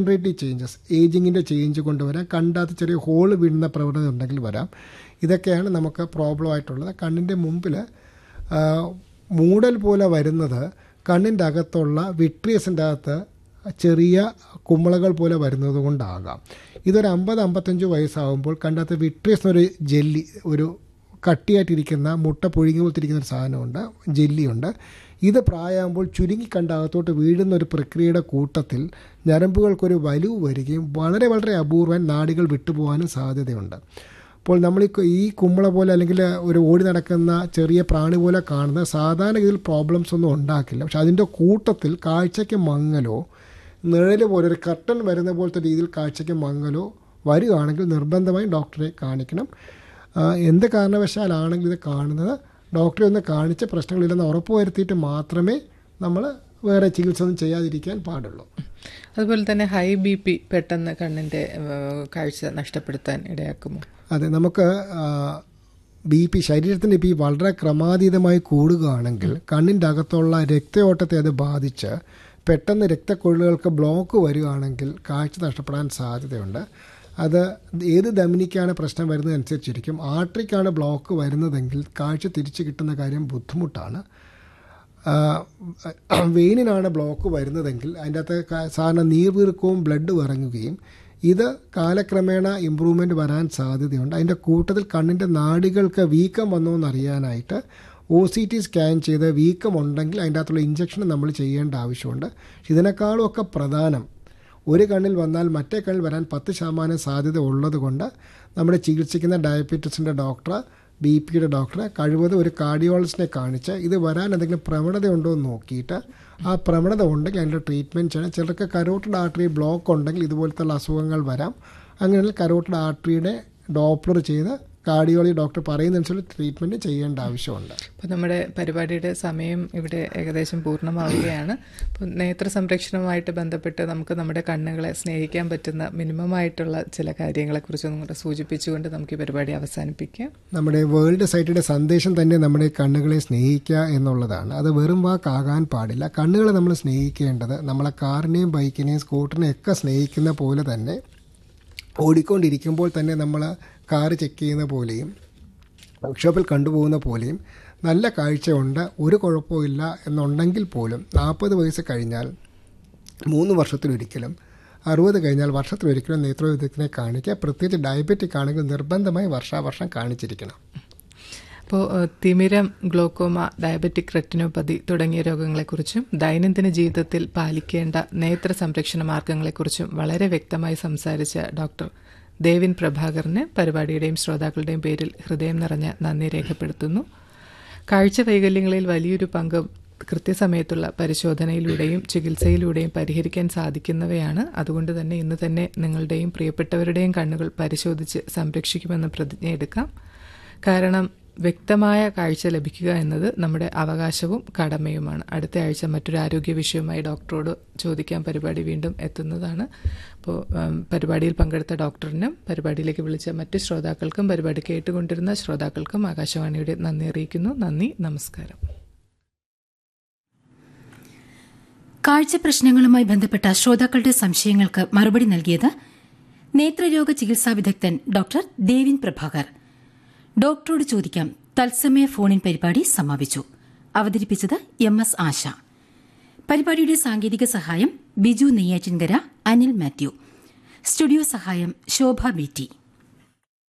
degenerative changes ഏജിങ്ങിൻ്റെ change കൊണ്ടുവരാം കണ്ടകത്ത് ചെറിയ whole വീഴുന്ന പ്രവണത ഉണ്ടെങ്കിൽ വരാം ഇതൊക്കെയാണ് നമുക്ക് പ്രോബ്ലം ആയിട്ടുള്ളത് കണ്ണിൻ്റെ മുമ്പിൽ ആ, മൂടൽ പോലെ വരുന്നത് കണ്ണിൻ്റെ അകത്തുള്ള വിട്രിയസിൻ്റെ അകത്ത് ചെറിയ കുമ്മളകൾ പോലെ വരുന്നത് കൊണ്ടാകാം ഇതൊരു അമ്പത് അമ്പത്തഞ്ച് വയസ്സാകുമ്പോൾ കണ്ടകത്ത് വിട്രിയസ് എന്നൊരു ജെല്ലി ഒരു കട്ടിയായിട്ടിരിക്കുന്ന മുട്ട പുഴുങ്ങി പോലത്തിരിക്കുന്ന ഒരു സാധനമുണ്ട് ജെല്ലിയുണ്ട് ഇത് പ്രായമാകുമ്പോൾ ചുരുങ്ങി കണ്ട അകത്തോട്ട് വീഴുന്ന ഒരു പ്രക്രിയയുടെ കൂട്ടത്തിൽ ഞരമ്പുകൾക്കൊരു വലിവ് വരികയും വളരെ വളരെ അപൂർവം നാടികൾ വിട്ടുപോകാനും സാധ്യതയുണ്ട് അപ്പോൾ നമ്മൾ ഈ കു- ഈ കുമ്പള പോലെ അല്ലെങ്കിൽ ഒരു ഓടി നടക്കുന്ന ചെറിയ പ്രാണി പോലെ കാണുന്ന സാധാരണഗതിയിൽ പ്രോബ്ലംസ് ഒന്നും ഉണ്ടാക്കില്ല പക്ഷെ അതിൻ്റെ കൂട്ടത്തിൽ കാഴ്ചയ്ക്ക് മങ്ങലോ നിഴൽ പോലെ ഒരു കർട്ടൻ വരുന്ന പോലത്തെ രീതിയിൽ കാഴ്ചയ്ക്ക് മങ്ങലോ വരികയാണെങ്കിൽ നിർബന്ധമായും ഡോക്ടറെ കാണിക്കണം ആ, എന്ത് കാരണവശാലാണെങ്കിൽ ഇത് കാണുന്നത് ഡോക്ടറെ ഒന്ന് കാണിച്ച് പ്രശ്നങ്ങളില്ലെന്ന് ഉറപ്പ് വരുത്തിയിട്ട് മാത്രമേ നമ്മൾ വേറെ ചികിത്സ ഒന്നും ചെയ്യാതിരിക്കാൻ പാടുള്ളൂ അതുപോലെ തന്നെ ഹൈ ബി പി പെട്ടെന്ന് കണ്ണിന്റെ ഏഹ്, കാഴ്ച നഷ്ടപ്പെടുത്താൻ ഇടയാക്കുമോ അതെ നമുക്ക് ബി പി ശരീരത്തിൻ്റെ ബി വളരെ ക്രമാതീതമായി കൂടുകയാണെങ്കിൽ കണ്ണിൻ്റെ അകത്തുള്ള രക്തയോട്ടത്തെ അത് ബാധിച്ച് പെട്ടെന്ന് രക്തക്കൊഴലുകൾക്ക് ബ്ലോക്ക് വരികയാണെങ്കിൽ കാഴ്ച നഷ്ടപ്പെടാൻ സാധ്യതയുണ്ട് അത് ഏത് ധമനിക്കാണ് പ്രശ്നം വരുന്നതനുസരിച്ചിരിക്കും ആർട്ടറിക്കാണ് ബ്ലോക്ക് വരുന്നതെങ്കിൽ കാഴ്ച തിരിച്ചു കിട്ടുന്ന കാര്യം ബുദ്ധിമുട്ടാണ് വെയിനിനാണ് ബ്ലോക്ക് വരുന്നതെങ്കിൽ അതിൻ്റെ അകത്ത് ക- സാധാരണ നീർവീർക്കവും ബ്ലഡ് ഇറങ്ങുകയും ഇത് കാലക്രമേണ ഇമ്പ്രൂവ്മെൻ്റ് വരാൻ സാധ്യതയുണ്ട് അതിൻ്റെ കൂട്ടത്തിൽ കണ്ണിൻ്റെ നാടികൾക്ക് വീക്കം വന്നോ എന്നറിയാനായിട്ട് ഒ സി ടി സ്കാൻ ചെയ്ത് വീക്കം ഉണ്ടെങ്കിൽ അതിൻ്റെ അകത്തുള്ള ഇഞ്ചക്ഷൻ നമ്മൾ ചെയ്യേണ്ട ആവശ്യമുണ്ട് ഇതിനേക്കാളും ഒക്കെ പ്രധാനം ഒരു കണ്ണിൽ വന്നാൽ മറ്റേ കണ്ണിൽ വരാൻ പത്ത് ശതമാനം സാധ്യത ഉള്ളത് കൊണ്ട് നമ്മുടെ ചികിത്സിക്കുന്ന ഡയബറ്റീസിൻ്റെ ഡോക്ടർ ബി പിയുടെ ഡോക്ടറെ കഴിവതും ഒരു കാർഡിയോളജിസ്റ്റിനെ കാണിച്ച് ഇത് വരാൻ എന്തെങ്കിലും പ്രവണതയുണ്ടോ എന്ന് നോക്കിയിട്ട് ആ പ്രവണത ഉണ്ടെങ്കിൽ അതിൻ്റെ ട്രീറ്റ്മെൻറ്റ് ചെയ്യണം ചിലർക്ക് കരോട്ടഡ് ആർട്ടറി ബ്ലോക്ക് ഉണ്ടെങ്കിൽ ഇതുപോലത്തെ അസുഖങ്ങൾ വരാം അങ്ങനെയാണെങ്കിൽ കരോട്ടഡ് ആർട്ടറിയുടെ ഡോപ്ലർ ചെയ്ത് കാർഡിയോളജി ഡോക്ടർ പറയുന്നതനുസരിച്ച് ട്രീറ്റ്മെൻറ്റ് ചെയ്യേണ്ട ആവശ്യമുണ്ട് അപ്പോൾ നമ്മുടെ പരിപാടിയുടെ സമയം ഇവിടെ ഏകദേശം പൂർണ്ണമാവുകയാണ് അപ്പോൾ നേത്ര സംരക്ഷണവുമായിട്ട് ബന്ധപ്പെട്ട് നമുക്ക് നമ്മുടെ കണ്ണുകളെ സ്നേഹിക്കാൻ പറ്റുന്ന മിനിമം ആയിട്ടുള്ള ചില കാര്യങ്ങളെക്കുറിച്ച് ഒന്നും കൂടെ സൂചിപ്പിച്ചുകൊണ്ട് നമുക്ക് ഈ പരിപാടി അവസാനിപ്പിക്കാം നമ്മുടെ വേൾഡ് സൈറ്റിയുടെ സന്ദേശം തന്നെ നമ്മുടെ കണ്ണുകളെ സ്നേഹിക്കുക എന്നുള്ളതാണ് അത് വെറും വാക്കാകാൻ പാടില്ല കണ്ണുകളെ നമ്മൾ സ്നേഹിക്കേണ്ടത് നമ്മളെ കാറിനെയും ബൈക്കിനെയും സ്കൂട്ടറിനെയും ഒക്കെ സ്നേഹിക്കുന്ന പോലെ തന്നെ ഓടിക്കൊണ്ടിരിക്കുമ്പോൾ തന്നെ നമ്മൾ കാറ് ചെക്ക് ചെയ്യുന്ന പോലെയും വർക്ക്ഷോപ്പിൽ കണ്ടുപോകുന്ന പോലെയും നല്ല കാഴ്ചയുണ്ട് ഒരു കുഴപ്പമില്ല എന്നുണ്ടെങ്കിൽ പോലും നാൽപ്പത് വയസ്സ് കഴിഞ്ഞാൽ മൂന്ന് വർഷത്തിലൊരിക്കലും അറുപത് കഴിഞ്ഞാൽ വർഷത്തിലൊരിക്കലും നേത്രവിദഗ്ധനെ കാണിക്കുക പ്രത്യേകിച്ച് ഡയബറ്റിക് ആണെങ്കിൽ നിർബന്ധമായി വർഷാവർഷം കാണിച്ചിരിക്കണം അപ്പോൾ ഏഹ്, തിമിരം ഗ്ലോക്കോമ ഡയബറ്റിക് റെറ്റിനോപ്പതി തുടങ്ങിയ രോഗങ്ങളെക്കുറിച്ചും ദൈനംദിന ജീവിതത്തിൽ പാലിക്കേണ്ട നേത്ര സംരക്ഷണ മാർഗങ്ങളെക്കുറിച്ചും വളരെ വ്യക്തമായി സംസാരിച്ച ഡോക്ടർ ദേവിൻ പ്രഭാകറിന് പരിപാടിയുടെയും ശ്രോതാക്കളുടെയും പേരിൽ ഹൃദയം നിറഞ്ഞ നന്ദി രേഖപ്പെടുത്തുന്നു കാഴ്ച വൈകല്യങ്ങളിൽ വലിയൊരു പങ്ക് കൃത്യസമയത്തുള്ള പരിശോധനയിലൂടെയും ചികിത്സയിലൂടെയും പരിഹരിക്കാൻ സാധിക്കുന്നവയാണ് അതുകൊണ്ട് തന്നെ ഇന്ന് തന്നെ നിങ്ങളുടെയും പ്രിയപ്പെട്ടവരുടെയും കണ്ണുകൾ പരിശോധിച്ച് സംരക്ഷിക്കുമെന്ന് പ്രതിജ്ഞയെടുക്കാം കാരണം വ്യക്തമായ കാഴ്ച ലഭിക്കുക എന്നത് നമ്മുടെ അവകാശവും കടമയുമാണ് അടുത്ത ആഴ്ച മറ്റൊരു ആരോഗ്യ വിഷയവുമായി ഡോക്ടറോട് ചോദിക്കാൻ പരിപാടി വീണ്ടും എത്തുന്നതാണ് അപ്പോൾ ഉം, പരിപാടിയിൽ പങ്കെടുത്ത ഡോക്ടറിനും പരിപാടിയിലേക്ക് വിളിച്ച മറ്റ് ശ്രോതാക്കൾക്കും പരിപാടി കേട്ടുകൊണ്ടിരുന്ന ശ്രോതാക്കൾക്കും ആകാശവാണിയുടെ നന്ദി അറിയിക്കുന്നു നന്ദി നമസ്കാരം കാഴ്ച പ്രശ്നങ്ങളുമായി ബന്ധപ്പെട്ട ശ്രോതാക്കളുടെ സംശയങ്ങൾക്ക് മറുപടി നൽകിയത് നേത്രരോഗ ചികിത്സാ വിദഗ്ധൻ ഡോക്ടർ ദേവിൻ പ്രഭാകർ ഡോക്ടറോട് ചോദിക്കാം തത്സമയ ഫോണിൻ പരിപാടി സമാപിച്ചു അവതരിപ്പിച്ചത് എം എസ് ആശ പരിപാടിയുടെ സാങ്കേതിക സഹായം ബിജു നെയ്യാറ്റിൻകര അനിൽ മാത്യു സ്റ്റുഡിയോ സഹായം ശോഭ ബി ടി